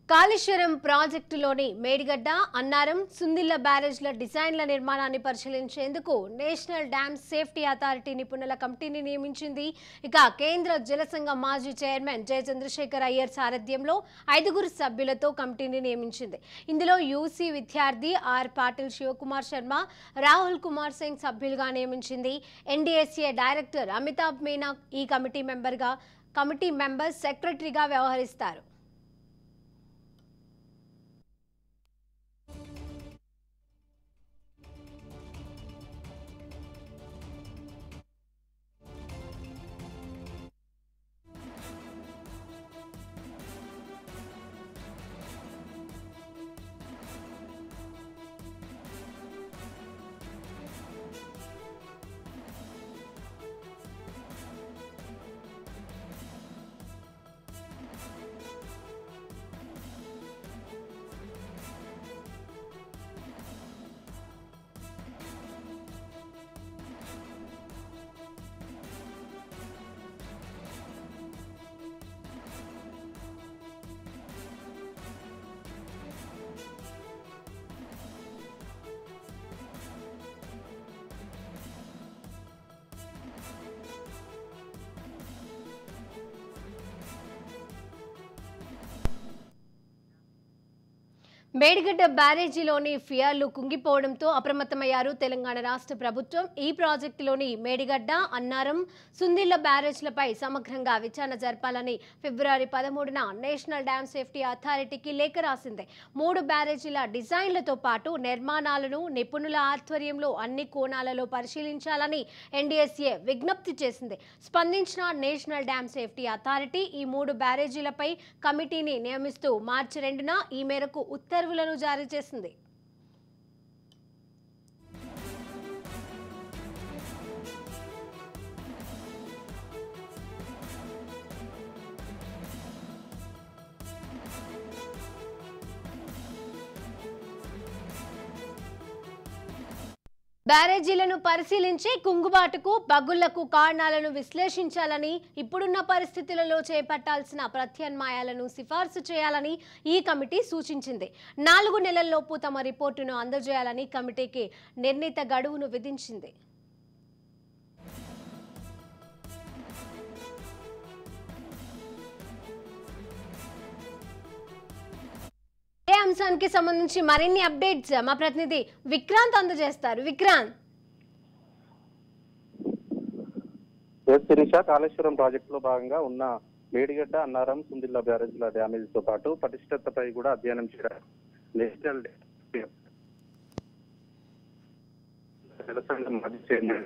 కాళేశ్వరం ప్రాజెక్టులోని మేడిగడ్డ అన్నారం సుందిల్ల బ్యారేజ్ల డిజైన్ల నిర్మాణాన్ని పరిశీలించేందుకు నేషనల్ డ్యామ్ సేఫ్టీ అథారిటీ నిపుణుల కమిటీని నియమించింది ఇక కేంద్ర జలసంఘ మాజీ చైర్మన్ జయ చంద్రశేఖర్ అయ్యర్ సారథ్యంలో ఐదుగురు సభ్యులతో కమిటీని నియమించింది ఇందులో యూసీ విద్యార్థి ఆర్ పాటిల్ శివకుమార్ శర్మ రాహుల్ కుమార్ సింగ్ సభ్యులుగా నియమించింది ఎన్డీఎస్ఏ డైరెక్టర్ అమితాబ్ మీనా ఈ కమిటీ మెంబర్గా కమిటీ మెంబర్ సెక్రటరీగా వ్యవహరిస్తారు మేడిగడ్డ బ్యారేజీలోని ఫియార్లు కుంగిపోవడంతో అప్రమత్తమయ్యారు తెలంగాణ రాష్ట్ర ప్రభుత్వం ఈ ప్రాజెక్టులోని మేడిగడ్డ అన్నారం సుందిళ్ల బ్యారేజ్లపై సమగ్రంగా విచారణ జరపాలని ఫిబ్రవరి పదమూడున నేషనల్ డ్యామ్ సేఫ్టీ అథారిటీకి లేఖ రాసింది మూడు బ్యారేజీల డిజైన్లతో పాటు నిర్మాణాలను నిపుణుల ఆధ్వర్యంలో అన్ని కోణాలలో పరిశీలించాలని ఎన్డీఎస్ఏ విజ్ఞప్తి చేసింది స్పందించిన నేషనల్ డ్యామ్ సేఫ్టీ అథారిటీ ఈ మూడు బ్యారేజీలపై కమిటీని నియమిస్తూ మార్చి రెండున ఈ మేరకు ఉత్తర్వులను జారీ చేసింది బ్యారేజీలను పరిశీలించి కుంగుబాటుకు బగ్గుళ్లకు కారణాలను విశ్లేషించాలని ఇప్పుడున్న పరిస్థితులలో చేపట్టాల్సిన ప్రత్యామ్నాయాలను సిఫార్సు చేయాలని ఈ కమిటీ సూచించింది నాలుగు నెలల్లోపు తమ రిపోర్టును అందజేయాలని కమిటీకి నిర్ణీత గడువును విధించింది ఏ అంశానికి సంబంధించి మరిన్ని అప్డేట్స్ మా ప్రతినిధి విక్రాంత్ అందజేస్తారు విక్రాంత్ ఎస్ శిరీష కాళేశ్వరం ప్రాజెక్టులో భాగంగా ఉన్న మేడిగడ్డ అన్నారం సుందిల్ల బ్యారేజ్ల డ్యామేజ్ తో పాటు పటిష్టతపై కూడా అధ్యయనం చేయడం నేషనల్ జలసంఘం మాజీ చైర్మన్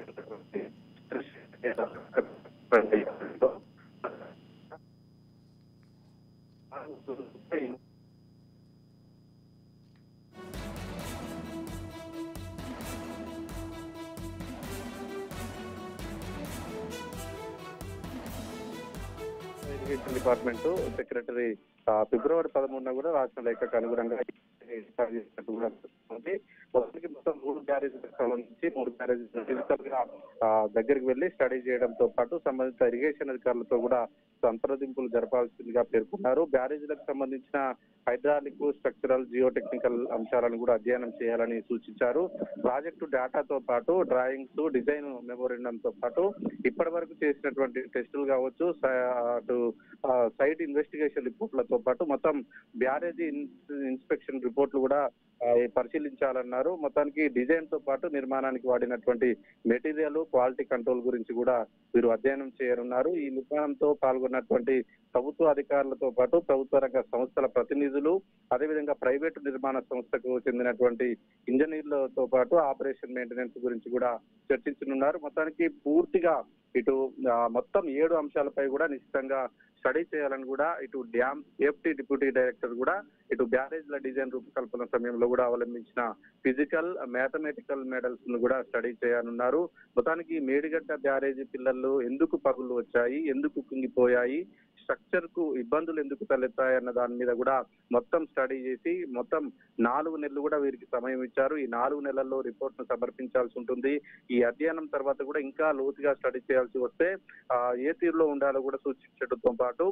ఇరిగేషన్ డిపార్ట్మెంట్ సెక్రటరీ ఆ, ఫిబ్రవరి పదమూడున కూడా రాసిన లేఖకు అనుగుణంగా ఏర్పాటు చేసినట్టు కూడా ఉంది మొత్తానికి మొత్తం మూడు బ్యారేజీలకు సంబంధించి మూడు బ్యారేజీ ఫిజికల్ గా ఆ, దగ్గరికి వెళ్లి స్టడీ చేయడంతో పాటు సంబంధిత ఇరిగేషన్ అధికారులతో కూడా సంప్రదింపులు జరపాల్సిందిగా పేర్కొన్నారు బ్యారేజీలకు సంబంధించిన హైడ్రాలిక్ స్ట్రక్చరల్ జియో టెక్నికల్ అంశాలను కూడా అధ్యయనం చేయాలని సూచించారు ప్రాజెక్టు డేటాతో పాటు డ్రాయింగ్స్ డిజైన్ మెమోరిండం తో పాటు ఇప్పటి వరకు చేసినటువంటి టెస్టులు కావచ్చు స- అటు ఆ, సైట్ ఇన్వెస్టిగేషన్ రిపోర్ట్లతో పాటు మొత్తం బ్యారేజీ ఇన్- ఇన్స్పెక్షన్ రిపోర్ట్లు కూడా ఆ, పరిశీలించాలన్నారు మొత్తానికి డిజైన్ తో పాటు నిర్మాణానికి వాడినటువంటి మెటీరియల్ క్వాలిటీ కంట్రోల్ గురించి కూడా వీరు అధ్యయనం చేయనున్నారు ఈ నిర్మాణంతో పాల్గొన్నటువంటి ప్రభుత్వ అధికారులతో పాటు ప్రభుత్వ రంగ సంస్థల ప్రతినిధులు అదేవిధంగా ప్రైవేటు నిర్మాణ సంస్థకు చెందినటువంటి ఇంజనీర్లతో పాటు ఆపరేషన్ మెయింటెనెన్స్ గురించి కూడా చర్చించనున్నారు మొత్తానికి పూర్తిగా ఇటు ఆ, మొత్తం ఏడు అంశాలపై కూడా నిశ్చితంగా స్టడీ చేయాలని కూడా ఇటు డ్యామ్ సేఫ్టీ డిప్యూటీ డైరెక్టర్ కూడా ఇటు బ్యారేజ్ల డిజైన్ రూపకల్పన సమయంలో కూడా అవలంబించిన ఫిజికల్ మ్యాథమెటికల్ మెడల్స్ ను కూడా స్టడీ చేయనున్నారు మొత్తానికి మేడిగడ్డ బ్యారేజీ పిల్లలు ఎందుకు పగులు వచ్చాయి ఎందుకు కుంగిపోయాయి స్ట్రక్చర్ కు ఇబ్బందులు ఎందుకు తలెత్తాయి అన్న దాని మీద కూడా మొత్తం స్టడీ చేసి మొత్తం నాలుగు నెలలు కూడా వీరికి సమయం ఇచ్చారు ఈ నాలుగు నెలల్లో రిపోర్ట్ ను సమర్పించాల్సి ఉంటుంది ఈ అధ్యయనం తర్వాత కూడా ఇంకా లోతుగా స్టడీ చేయాల్సి వస్తే ఆ, ఏ తీరులో ఉండాలో కూడా సూచించడంతో పాటు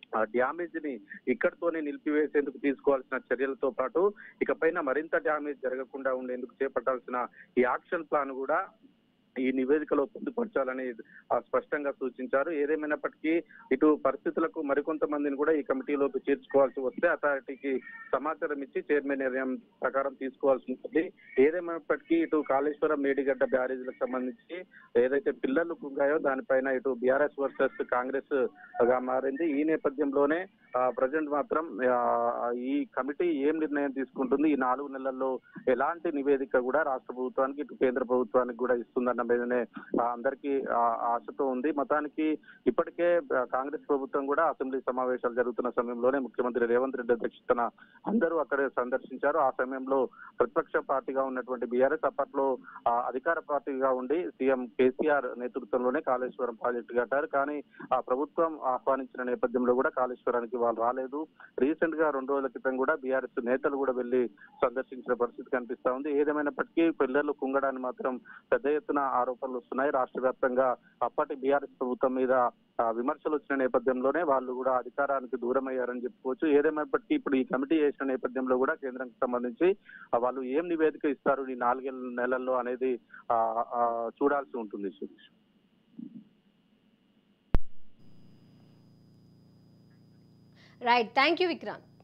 ఆ డ్యామేజ్ ని ఇక్కడితోనే నిలిపివేసేందుకు తీసుకోవాల్సిన చర్యలతో పాటు ఇకపైన మరింత డ్యామేజ్ జరగకుండా ఉండేందుకు చేపట్టాల్సిన ఈ యాక్షన్ ప్లాన్ కూడా ఈ నివేదికలో పొందుపరచాలని ఆ, స్పష్టంగా సూచించారు ఏదేమైనప్పటికీ ఇటు పరిస్థితులకు మరికొంతమందిని కూడా ఈ కమిటీలోకి చేర్చుకోవాల్సి వస్తే అథారిటీకి సమాచారం ఇచ్చి చైర్మన్ నిర్ణయం ప్రకారం తీసుకోవాల్సి ఉంటుంది ఏదేమైనప్పటికీ ఇటు కాళేశ్వరం మేడిగడ్డ బ్యారేజీలకు సంబంధించి ఏదైతే పిల్లలు కుంగాయో దానిపైన ఇటు బీఆర్ఎస్ వర్సెస్ కాంగ్రెస్ గా మారింది ఈ నేపథ్యంలోనే ప్రజెంట్ మాత్రం ఆ, ఈ కమిటీ ఏం నిర్ణయం తీసుకుంటుంది ఈ నాలుగు నెలల్లో ఎలాంటి నివేదిక కూడా రాష్ట్ర ప్రభుత్వానికి ఇటు కేంద్ర ప్రభుత్వానికి కూడా ఇస్తుందన్న మీదనే ఆ, అందరికీ ఆ, ఆశతో ఉంది మొత్తానికి ఇప్పటికే ఆ, కాంగ్రెస్ ప్రభుత్వం కూడా అసెంబ్లీ సమావేశాలు జరుగుతున్న సమయంలోనే ముఖ్యమంత్రి రేవంత్ రెడ్డి అధ్యక్షతన అందరూ అక్కడే సందర్శించారు ఆ సమయంలో ప్రతిపక్ష పార్టీగా ఉన్నటువంటి బీఆర్ఎస్ అప్పట్లో ఆ, అధికార పార్టీగా ఉండి సీఎం కేసీఆర్ నేతృత్వంలోనే కాళేశ్వరం ప్రాజెక్టు కట్టారు కానీ ఆ ప్రభుత్వం ఆహ్వానించిన నేపథ్యంలో కూడా కాళేశ్వరానికి వాళ్ళు రాలేదు రీసెంట్ గా రెండు రోజుల క్రితం కూడా బీఆర్ఎస్ నేతలు కూడా వెళ్లి సందర్శించిన పరిస్థితి కనిపిస్తా ఉంది ఏదేమైనప్పటికీ పిల్లలు కుంగడాన్ని మాత్రం పెద్ద ఎత్తున ఆరోపణలు వస్తున్నాయి రాష్ట్ర వ్యాప్తంగా అప్పటి బీఆర్ఎస్ ప్రభుత్వం మీద ఆ, విమర్శలు వచ్చిన నేపథ్యంలోనే వాళ్ళు కూడా అధికారానికి దూరం అయ్యారని చెప్పుకోవచ్చు ఏదేమైనప్పటికీ ఇప్పుడు ఈ కమిటీ చేసిన నేపథ్యంలో కూడా కేంద్రానికి సంబంధించి ఆ, వాళ్ళు ఏం నివేదిక ఇస్తారు ఈ నాలుగేళ్ల నెలల్లో అనేది ఆ, ఆ, చూడాల్సి ఉంటుంది Suresh right thank you Vikrant